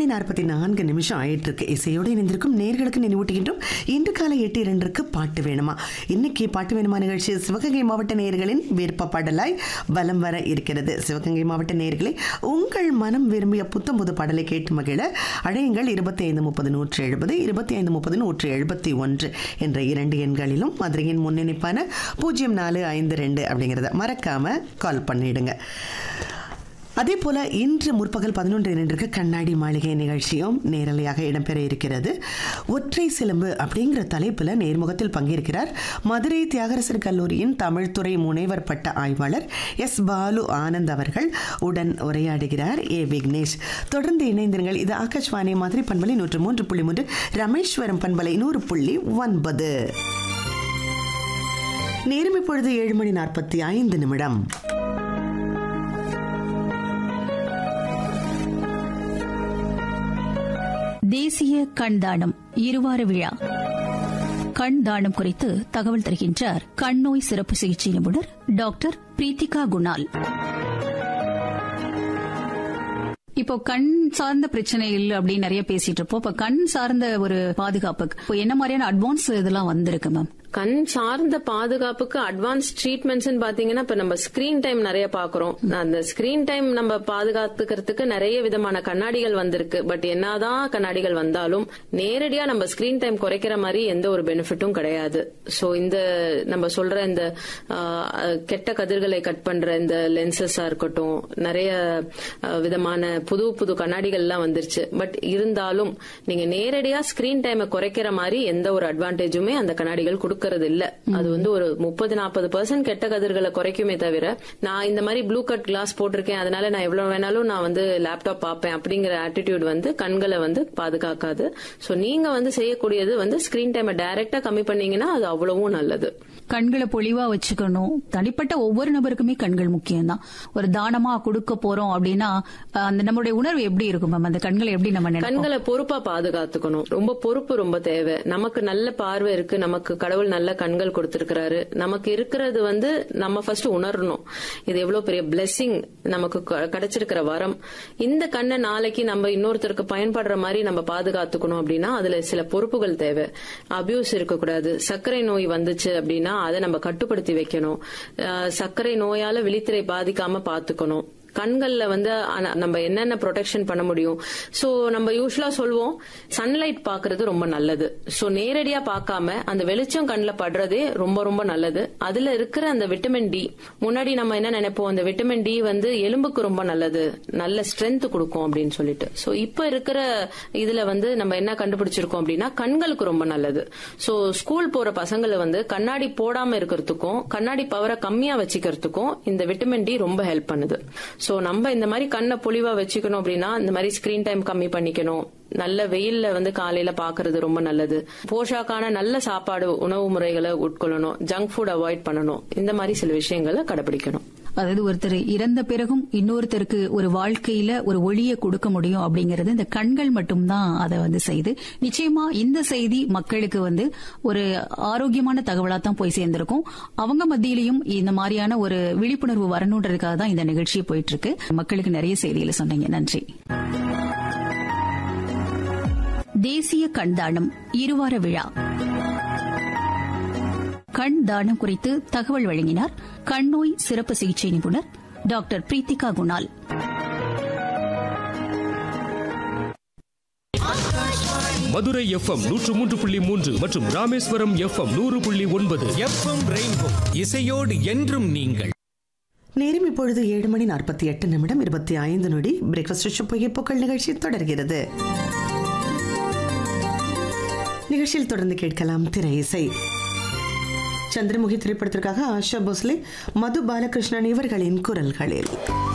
மணி நாற்பத்தி நான்கு நிமிஷம் ஆயிட்டு இருக்கு இசையோடு இணைந்திருக்கும் நேர்களுக்கு நினைவூட்டுகின்றோம் இன்று காலை எட்டு இரண்டிற்கு பாட்டு வேணுமா இன்னைக்கு பாட்டு வேணுமா நிகழ்ச்சி சிவகங்கை மாவட்ட நேயர்களின் விருப்ப பாடலாய் வலம் வர இருக்கிறது சிவகங்கை மாவட்ட நேயர்களே உங்கள் மனம் விரும்பிய புத்தம் புது பாடலை கேட்டு மகிழ அழையுங்கள் இருபத்தி ஐந்து முப்பது நூற்றி எழுபது இருபத்தி ஐந்து முப்பது நூற்றி எழுபத்தி ஒன்று என்ற இரண்டு எண்களிலும் மதுரையின் முன்னிணைப்பான பூஜ்ஜியம் நாலு ஐந்து ரெண்டு அப்படிங்கிறத மறக்காம கால் பண்ணிடுங்க அதே போல இன்று முற்பகல் பதினொன்று இரண்டுக்கு கண்ணாடி மாளிகை நிகழ்ச்சியும் நேரலையாக இடம்பெற இருக்கிறது ஒற்றை சிலம்பு அப்படிங்கிற தலைப்பில் நேர்முகத்தில் பங்கேற்கிறார் மதுரை தியாகரசர் கல்லூரியின் தமிழ்துறை முனைவர் பட்ட ஆய்வாளர் எஸ் பாலு ஆனந்த் அவர்கள் உடன் உரையாடுகிறார் ஏ விக்னேஷ் தொடர்ந்து இணைந்திருங்கள் இது ஆகாஷ்வாணி மதுரை பண்பலை நூற்று மூன்று புள்ளி மூன்று ரமேஸ்வரம் பண்பலை நூறு புள்ளி ஒன்பது நேரம் இப்பொழுது ஏழு மணி நாற்பத்தி ஐந்து நிமிடம் தேசிய கண் தானம் இருவார விழா கண் தானம் குறித்து தகவல் தருகின்றார் கண் நோய் சிறப்பு சிகிச்சை நிபுணர் டாக்டர் பிரீத்திகா குணால் இப்போ கண் சார்ந்த பிரச்சனைகள் அப்படின்னு நிறைய பேசிட்டு இருப்போம் இப்ப கண் சார்ந்த ஒரு பாதுகாப்புக்கு இப்போ என்ன மாதிரியான அட்வான்ஸ் இதெல்லாம் வந்திருக்கு மேம் கண் சார்ந்த பாதுகாப்புக்கு அட்வான்ஸ் ட்ரீட்மெண்ட்ஸ் பாத்தீங்கன்னா இப்ப நம்ம ஸ்கிரீன் டைம் நிறைய பாக்குறோம் அந்த ஸ்கிரீன் டைம் நம்ம பாதுகாத்துக்கிறதுக்கு நிறைய விதமான கண்ணாடிகள் வந்திருக்கு பட் என்னதான் கண்ணாடிகள் வந்தாலும் நேரடியா நம்ம ஸ்கிரீன் டைம் குறைக்கிற மாதிரி எந்த ஒரு பெனிஃபிட்டும் கிடையாது சோ இந்த நம்ம சொல்ற இந்த ஆஹ், கெட்ட கதிர்களை கட் பண்ற இந்த லென்சஸா இருக்கட்டும் நிறைய ஆஹ், விதமான புது புது கண்ணாடிகள் எல்லாம் வந்துருச்சு பட் இருந்தாலும் நீங்க நேரடியா ஸ்கிரீன் டைமை குறைக்கிற மாதிரி எந்த ஒரு அட்வான்டேஜுமே அந்த கண்ணாடிகள் கொடுக்கறது இல்ல அது வந்து ஒரு முப்பது நாற்பது பர்சன்ட் கெட்ட கதிர்களை குறைக்குமே தவிர நான் இந்த மாதிரி ப்ளூ கட் கிளாஸ் போட்டிருக்கேன் அதனால நான் எவ்வளவு வேணாலும் நான் வந்து லேப்டாப் பார்ப்பேன் அப்படிங்கிற ஆட்டிடியூட் வந்து கண்களை வந்து பாதுகாக்காது சோ நீங்க வந்து செய்யக்கூடியது வந்து ஸ்கிரீன் டைமை டைரக்டா கம்மி பண்ணீங்கன்னா அது அவ்வளவும் நல்லது கண்களை பொலிவா வச்சுக்கணும் தனிப்பட்ட ஒவ்வொரு நபருக்குமே கண்கள் முக்கியம்தான் ஒரு தானமா கொடுக்க போறோம் அப்படின்னா அஹ், அந்த நம்மளுடைய உணர்வு எப்படி இருக்கும் மேம் அந்த கண்களை எப்படி நம்ம நினைப்போம் கண்களை பொறுப்பா பாதுகாத்துக்கணும் ரொம்ப பொறுப்பு ரொம்ப தேவை நமக்கு நல்ல பார்வை இருக்கு நமக்கு கடவுள் நல்ல கண்கள் கொடுத்திருக்கிறாரு நமக்கு இருக்கிறது வந்து நம்ம ஃபர்ஸ்ட் உணரணும் இது எவ்வளவு பெரிய பிளெஸிங் நமக்கு க- கிடைச்சிருக்கிற வரம் இந்த கண்ணை நாளைக்கு நம்ம இன்னொருத்தருக்கு பயன்படுற மாதிரி நம்ம பாதுகாத்துக்கணும் அப்படின்னா அதுல சில பொறுப்புகள் தேவை அபியூஸ் இருக்கக்கூடாது சர்க்கரை நோய் வந்துச்சு அப்படின்னா அதை நம்ம கட்டுப்படுத்தி வைக்கணும் அஹ் சர்க்கரை நோயால விழித்திரை பாதிக்காம பாத்துக்கணும் கண்கள்ல வந்து ஆனா, நம்ம என்னென்ன ப்ரொடெக்ஷன் பண்ண முடியும் சோ நம்ம யூஸ்வலா சொல்லுவோம் சன்லைட் பாக்குறது ரொம்ப நல்லது சோ நேரடியா பார்க்காம அந்த வெளிச்சம் கண்ணுல படுறதே ரொம்ப ரொம்ப நல்லது அதுல இருக்கிற அந்த விட்டமின் டி முன்னாடி நம்ம என்ன நினைப்போம் அந்த விட்டமின் டி வந்து எலும்புக்கு ரொம்ப நல்லது நல்ல ஸ்ட்ரென்த் கொடுக்கும் அப்படின்னு சொல்லிட்டு சோ இப்ப இருக்கிற இதுல வந்து நம்ம என்ன கண்டுபிடிச்சிருக்கோம் அப்படின்னா கண்களுக்கு ரொம்ப நல்லது சோ ஸ்கூல் போற பசங்களை வந்து கண்ணாடி போடாம இருக்கிறதுக்கும் கண்ணாடி பவரை கம்மியா வச்சுக்கிறதுக்கும் இந்த விட்டமின் டி ரொம்ப ஹெல்ப் பண்ணுது சோ நம்ம இந்த மாதிரி கண்ணை பொலிவா வச்சுக்கணும் அப்படின்னா இந்த மாதிரி ஸ்கிரீன் டைம் கம்மி பண்ணிக்கணும் நல்ல வெயில்ல வந்து காலையில பாக்குறது ரொம்ப நல்லது போஷாக்கான நல்ல சாப்பாடு உணவு முறைகளை உட்கொள்ளணும் ஜங்க் ஃபுட் அவாய்ட் பண்ணணும் இந்த மாதிரி சில விஷயங்களை கடைபிடிக்கணும் அதாவது ஒருத்தர் இறந்த பிறகும் இன்னொருத்தருக்கு ஒரு வாழ்க்கையில ஒரு ஒளியை கொடுக்க முடியும் அப்படிங்கறது இந்த கண்கள் மட்டும்தான் அதை வந்து செய்து நிச்சயமா இந்த செய்தி மக்களுக்கு வந்து ஒரு ஆரோக்கியமான தகவலா தான் போய் சேர்ந்திருக்கும் அவங்க மத்தியிலையும் இந்த மாதிரியான ஒரு விழிப்புணர்வு வரணுன்றதுக்காக தான் இந்த நிகழ்ச்சி போயிட்டு இருக்கு மக்களுக்கு நிறைய செய்திகளை சொன்னீங்க நன்றி தேசிய கண் தானம் இருவார விழா கண் தானம் குறித்து தகவல் வழங்கினார் கண் நோய் சிறப்பு சிகிச்சை நிபுணர் டாக்டர் பிரீத்திகா குணால் மதுரை எஃப்எம் நூற்று மூன்று புள்ளி மூன்று மற்றும் ராமேஸ்வரம் எஃப்எம் நூறு புள்ளி ஒன்பது எஃப்எம் ரெயின்போ இசையோடு என்றும் நீங்கள் நேரம் இப்பொழுது ஏழு மணி நாற்பத்தி எட்டு நிமிடம் இருபத்தி ஐந்து நொடி பிரேக்ஃபாஸ்ட் புகைப்புக்கள் நிகழ்ச்சி தொடர்கிறது நிகழ்ச்சியில் தொடர்ந்து கேட்கலாம் திரை இசை சந்திரமுகி திரைப்படத்திற்காக ஆஷா போஸ்லே மது பாலகிருஷ்ணன் இவர்களின் குரல்களில்